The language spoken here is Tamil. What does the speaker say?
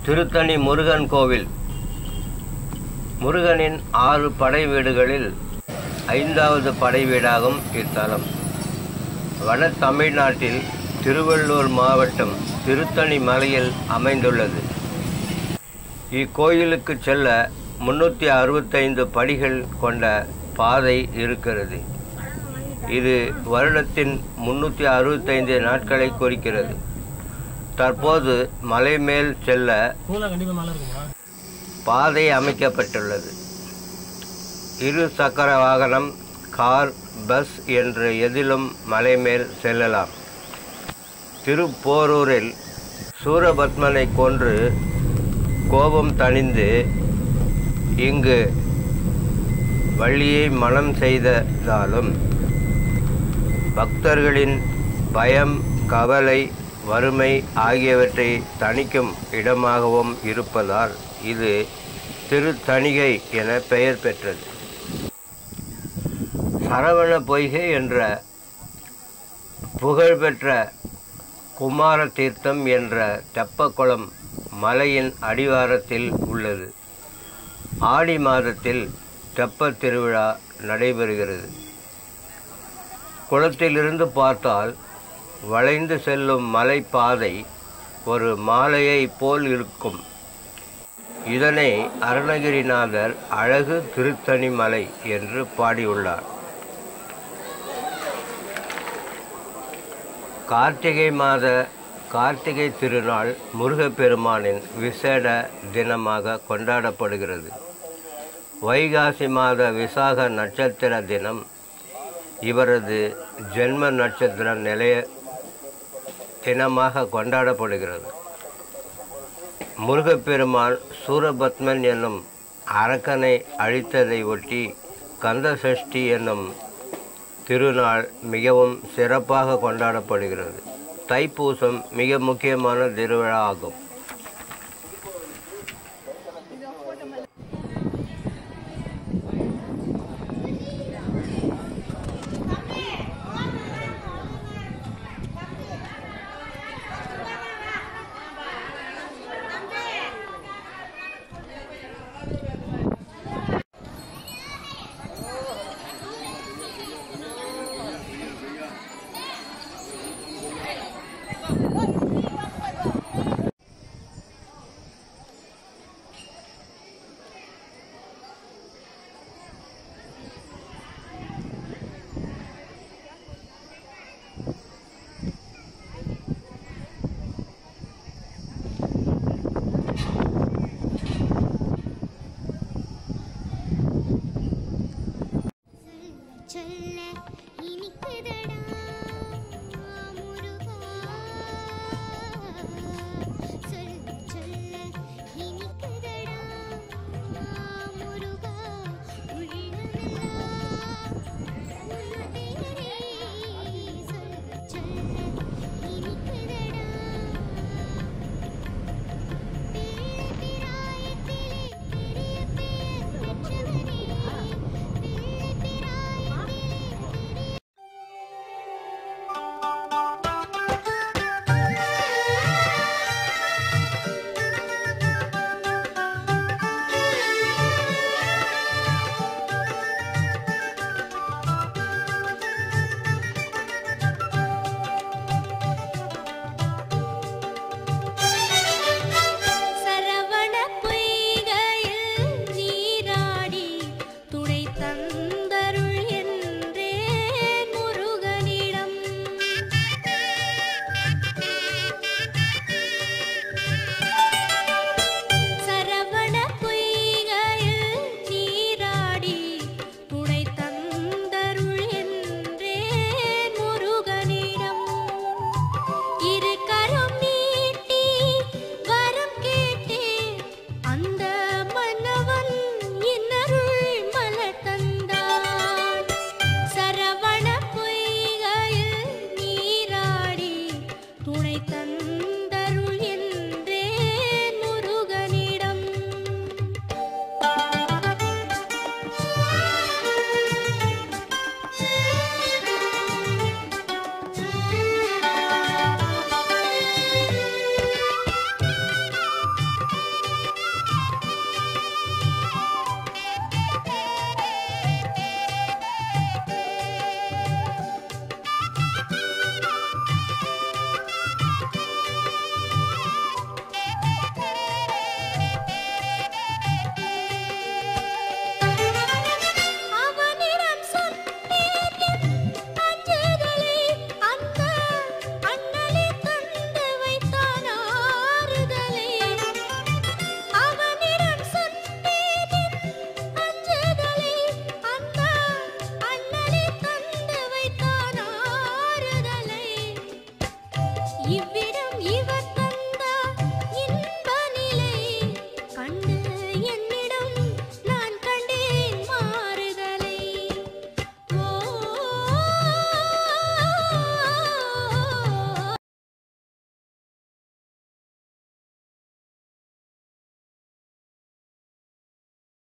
திருத்தணி முருகன் கோவில் முருகனின் ஆறு படை வீடுகளில் ஐந்தாவது படை வீடாகும் இத்தலம் வட தமிழ்நாட்டில் திருவள்ளூர் மாவட்டம் திருத்தணி மலையில் அமைந்துள்ளது இக்கோயிலுக்கு செல்ல முன்னூற்றி அறுபத்தைந்து படிகள் கொண்ட பாதை இருக்கிறது இது வருடத்தின் முன்னூற்றி அறுபத்தைந்து நாட்களை குறிக்கிறது தற்போது மலை மேல் செல்ல பூலாம் கண்டிப்பாக மேலே இருக்குமா பாதை அமைக்கப்பட்டுள்ளது இரு சக்கர வாகனம் கார் பஸ் என்று எதிலும் மலை மேல் செல்லலாம் திருப்போரூரில் சூரபத்மனை கொன்று கோபம் தணிந்து இங்கு வள்ளியை மனம் செய்ததாலும் பக்தர்களின் பயம் கவலை வறுமை ஆகியவற்றை தணிக்கும் இடமாகவும் இருப்பதால் இது திருத்தணிகை என பெயர் பெற்றது சரவண பொய்கை என்ற புகழ்பெற்ற குமார தீர்த்தம் என்ற தெப்பக்குளம் மலையின் அடிவாரத்தில் உள்ளது ஆடி மாதத்தில் தெப்பத் திருவிழா நடைபெறுகிறது குளத்திலிருந்து பார்த்தால் வளைந்து செல்லும் மலைப்பாதை ஒரு மாலையை போல் இருக்கும் இதனை அருணகிரிநாதர் அழகு திருத்தணி மலை என்று பாடியுள்ளார் கார்த்திகை மாத கார்த்திகை திருநாள் முருகப்பெருமானின் விசேட தினமாக கொண்டாடப்படுகிறது வைகாசி மாத விசாக நட்சத்திர தினம் இவரது ஜென்ம நட்சத்திர நிலைய தினமாக கொண்டாடப்படுகிறது முருகப்பெருமான் சூரபத்மன் என்னும் அரக்கனை அழித்ததை ஒட்டி கந்த சஷ்டி என்னும் திருநாள் மிகவும் சிறப்பாக கொண்டாடப்படுகிறது தைப்பூசம் மிக முக்கியமான திருவிழா ஆகும்